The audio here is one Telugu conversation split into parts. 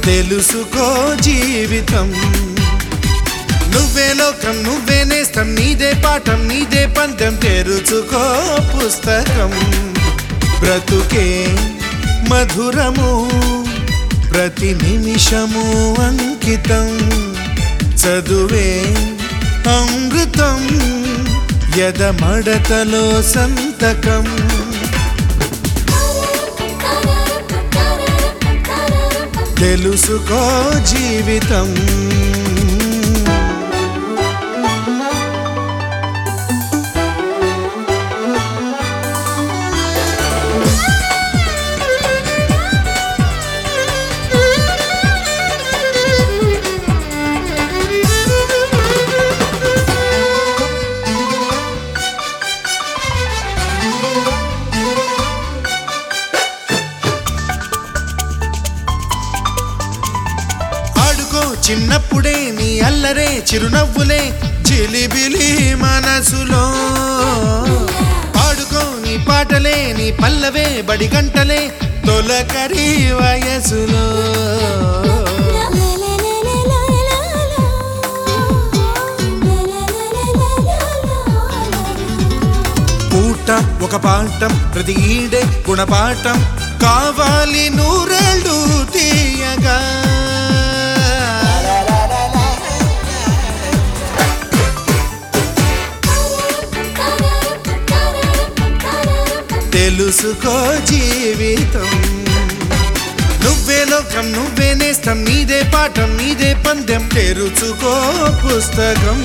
తెలుసుకో జీవితం నువ్వే లోకం నువ్వే నేస్తం నీదే పాఠం నీదే పందెం తెరుచుకో పుస్తకం బ్రతుకే మధురము ప్రతి నిమిషము అంకితం చదువే అమృతం యదమడతలో సంతకం తెలుసుకో జీవితం ఆడుకో చిన్నప్పుడే నీ అల్లరే చిరునవ్వులే చిలిబిలి మనసులో పాడుకో నీ పాటలే నీ పల్లవే బడి గంటలే తొలకరి వయసులో పూట ఒక పాఠం ప్రతి ఈడే గుణపాఠం కావాలి నూరేళ్ళు తీయగా తెలుసుకో జీవితం నువ్వే లోకం నువ్వే నేస్తం నీదే పాఠం నీదే పందెం తెరుచుకో పుస్తకం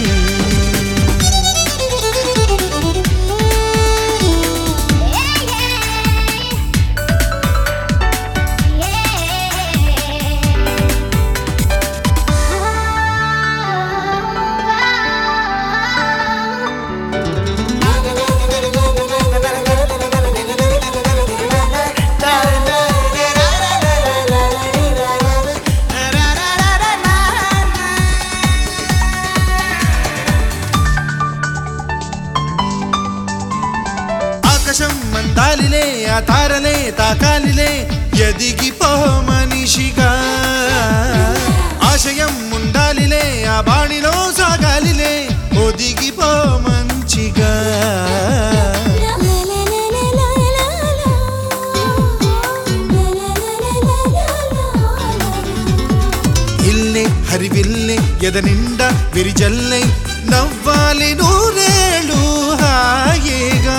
ఆకాశం మందాలిలే ఆ తారలే తాకాలిలే ఎదిగిపో మనిషిగా ఆశయం ఉండాలిలే ఆ బాణిలో సాగాలిలే ఒదిగిపో మంచిగా ఇల్లే హరివిల్లే ఎద నిండా విరిజల్లై నవ్వాలి నూరేళ్ళు హాయిగా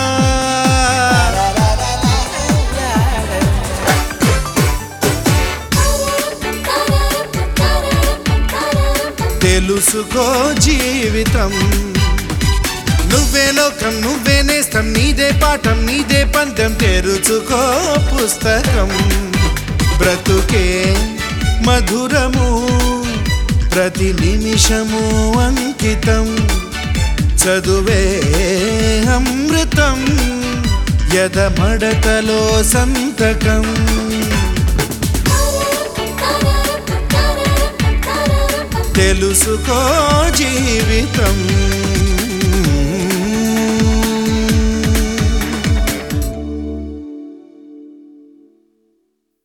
తెలుసుకో జీవితం నువ్వే లోకం నువ్వే నేస్తం నీదే పాఠం నీదే పందెం తెరుచుకో పుస్తకం బ్రతుకే మధురము ప్రతి నిమిషము అంకితం చదువే అమృతం యదమడతలో సంతకం తెలుసుకో జీవితం